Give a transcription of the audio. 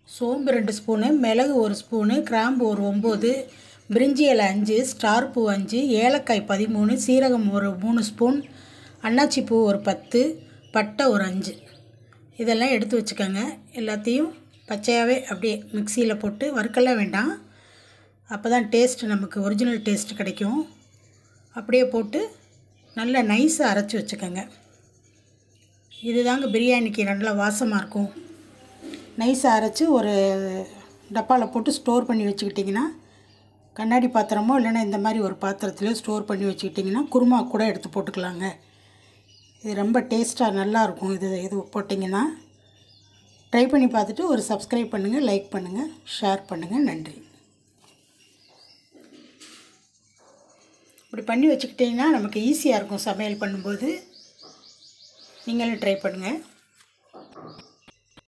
சோம்பு ரெண்டு ஸ்பூனு மிளகு ஒரு ஸ்பூனு கிராம்பு ஒரு ஒம்பது பிரிஞ்சி இலை அஞ்சு ஸ்டார் பூ அஞ்சு ஏலக்காய் பதிமூணு சீரகம் ஒரு மூணு ஸ்பூன் அன்னாச்சி பூ ஒரு பத்து பட்டை ஒரு அஞ்சு இதெல்லாம் எடுத்து வச்சுக்கோங்க எல்லாத்தையும் பச்சையாகவே அப்படியே மிக்சியில் போட்டு வறுக்கலாம் வேண்டாம் அப்போ தான் டேஸ்ட் நமக்கு ஒரிஜினல் டேஸ்ட் கிடைக்கும் அப்படியே போட்டு நல்லா நைஸாக அரைச்சி வச்சுக்கோங்க இதுதாங்க பிரியாணிக்கு நல்லா வாசமாக இருக்கும் நைஸாக அரைச்சி ஒரு டப்பாவில் போட்டு ஸ்டோர் பண்ணி வச்சுக்கிட்டிங்கன்னா கண்ணாடி பாத்திரமோ இல்லைன்னா இந்த மாதிரி ஒரு பாத்திரத்துலையோ ஸ்டோர் பண்ணி வச்சுக்கிட்டிங்கன்னா குருமா கூட எடுத்து போட்டுக்கலாங்க இது ரொம்ப டேஸ்ட்டாக நல்லாயிருக்கும் இது இது போட்டிங்கன்னா ட்ரை பண்ணி பார்த்துட்டு ஒரு சப்ஸ்கிரைப் பண்ணுங்கள் லைக் பண்ணுங்கள் ஷேர் பண்ணுங்கள் நன்றி இப்படி பண்ணி வச்சுக்கிட்டிங்கன்னா நமக்கு ஈஸியாக இருக்கும் சமையல் பண்ணும்போது நீங்களும் ட்ரை பண்ணுங்கள்